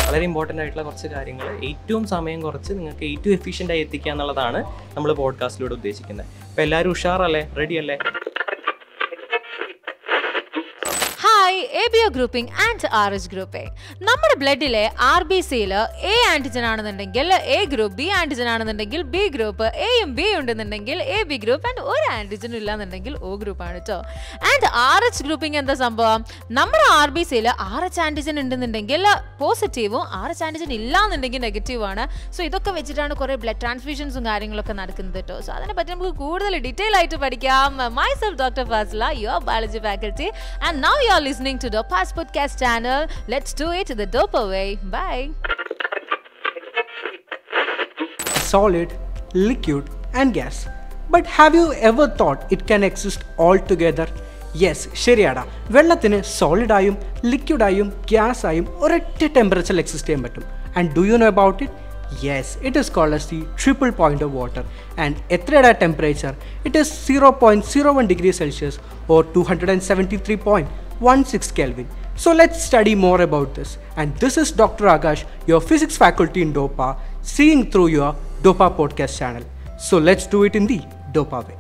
വളരെ ഇമ്പോർട്ടൻ്റ് ആയിട്ടുള്ള കുറച്ച് കാര്യങ്ങൾ ഏറ്റവും സമയം കുറച്ച് നിങ്ങൾക്ക് ഏറ്റവും എഫിഷ്യൻ്റ് ആയി എത്തിക്കുക എന്നുള്ളതാണ് നമ്മൾ പോഡ്കാസ്റ്റിലൂടെ ഉദ്ദേശിക്കുന്നത് അപ്പോൾ എല്ലാവരും ഉഷാറല്ലേ റെഡി അല്ലേ hi A B O grouping and R H grouping നമ്മുടെ ബ്ലഡിലെ ആർ ബി സിയിൽ എ ആൻറ്റിജൻ ആണെന്നുണ്ടെങ്കിൽ എ ഗ്രൂപ്പ് ബി ആൻറ്റിജൻ ആണെന്നുണ്ടെങ്കിൽ ബി ഗ്രൂപ്പ് എയും ബി ഉണ്ടെന്നുണ്ടെങ്കിൽ എ ബി ഗ്രൂപ്പ് ആൻഡ് ഒരു ആൻറ്റിജനും ഇല്ലാന്നുണ്ടെങ്കിൽ ഒ ഗ്രൂപ്പ് ആണ് കേട്ടോ ആൻഡ് ആർ എച്ച് ഗ്രൂപ്പിംഗ് എന്താ സംഭവം നമ്മുടെ ആർ ബി സിയിൽ ആർ എച്ച് ആൻറ്റിജൻ ഉണ്ടെന്നുണ്ടെങ്കിൽ പോസിറ്റീവും ആർ എച്ച് ആൻറ്റിജൻ ഇല്ലാന്നുണ്ടെങ്കിൽ നെഗറ്റീവ് ആണ് സോ ഇതൊക്കെ വെച്ചിട്ടാണ് കുറേ ബ്ലഡ് ട്രാൻസ്ഫ്യൂഷൻസും കാര്യങ്ങളൊക്കെ നടക്കുന്നത് കേട്ടോ സോ അതിനെ പറ്റി നമുക്ക് കൂടുതൽ ഡീറ്റെയിൽ ആയിട്ട് പഠിക്കാം myself doctor Fasla your biology faculty and now you are listening to dopper's podcast channel let's do it the dopper way bye solid, liquid, and gas. But have you ever thought it can exist all together? Yes ശരിയാടാ വെള്ളത്തിന് സോളിഡായും ലിക്വിഡായും ഗ്യാസായും ഒരൊറ്റ ടെമ്പറേച്ചറിൽ exist ചെയ്യാൻ പറ്റും and do you know about it yes it is called as the triple point of water and എത്രയുടെ temperature it is zero point zero one degree Celsius or two hundred and seventy three point one six Kelvin. So let's study more about this. And this is Dr. Akash, your physics faculty in DOPA, seeing through your DOPA podcast channel. So let's do it in the DOPA way.